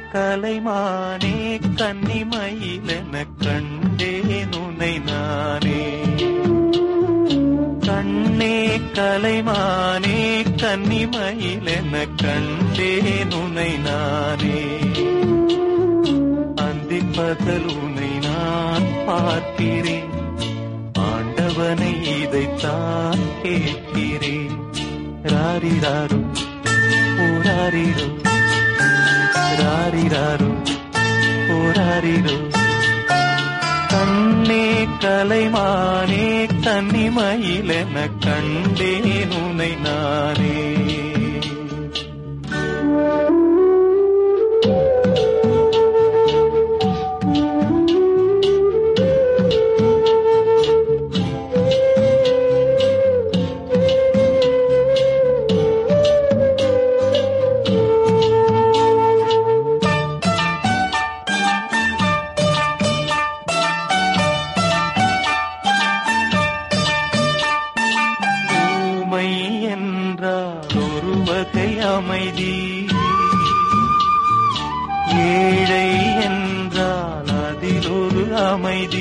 கலைமானே கன்னிமயிலென கண்டேன் உனை நானே கண்ணே கலைமானே கன்னிமயிலென கண்டேன் உனை நானே அந்திப் பகல் உனை நான் பார்க்கிறேன் ஆண்டவனை இதைத்தான் கேட்கிறேன் ராரிராரு ஓராரிரோ ராரிராரு ஓராரிரோ கண்ணே கலைமானே கன்னிமயிலென கண்டேன் உனை நானே ஊமை என்றால் ஒரு வகை அமைதி ஏழை என்றால் அதில் ஒரு அமைதி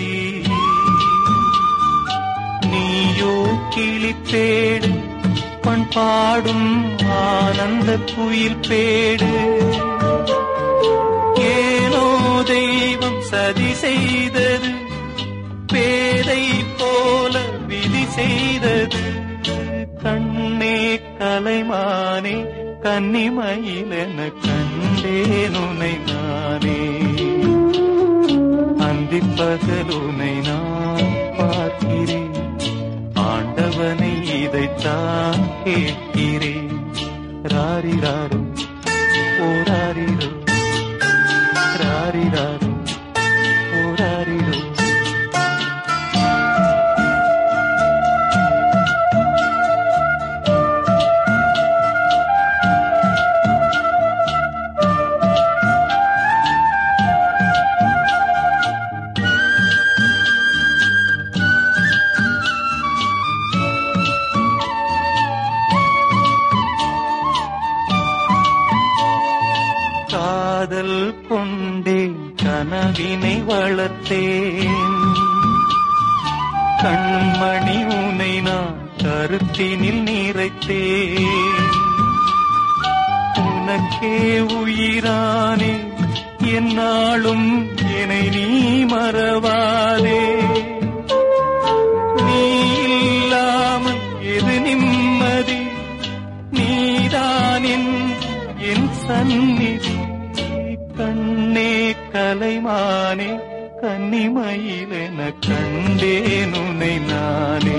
நீயோ கிளிப்பேடு பண் பாடும் ஆனந்த குயில் பேடு ஏனோ தெய்வம் சதி செய்தது பேதை போல விதி செய்தது கண்ணே கலைமானே கன்னிமயிலென கண்டேன் உனை நானே அந்திப் பகலுனை நான் பார்க்கிறேன் ஆண்டவனை இதைத்தான் கேட்கிறேன் ராரிராரு ஓராரிரோ ராரிராரு ஓராரிரோ காதல் கொண்டேன் கனவினை வளர்த்தேன் கண்மணி உனை நான் கருத்தினில் நிறைத்தேன் உனக்கே உயிரானே என்னாலும் என்னை நீ மறவாதே நீ இல்லாமல் எது நிம்மதி நீதான் என் என் சந்நிதி கண்ணே கலைமானே கன்னிமயிலென கண்டேன் உனை நானே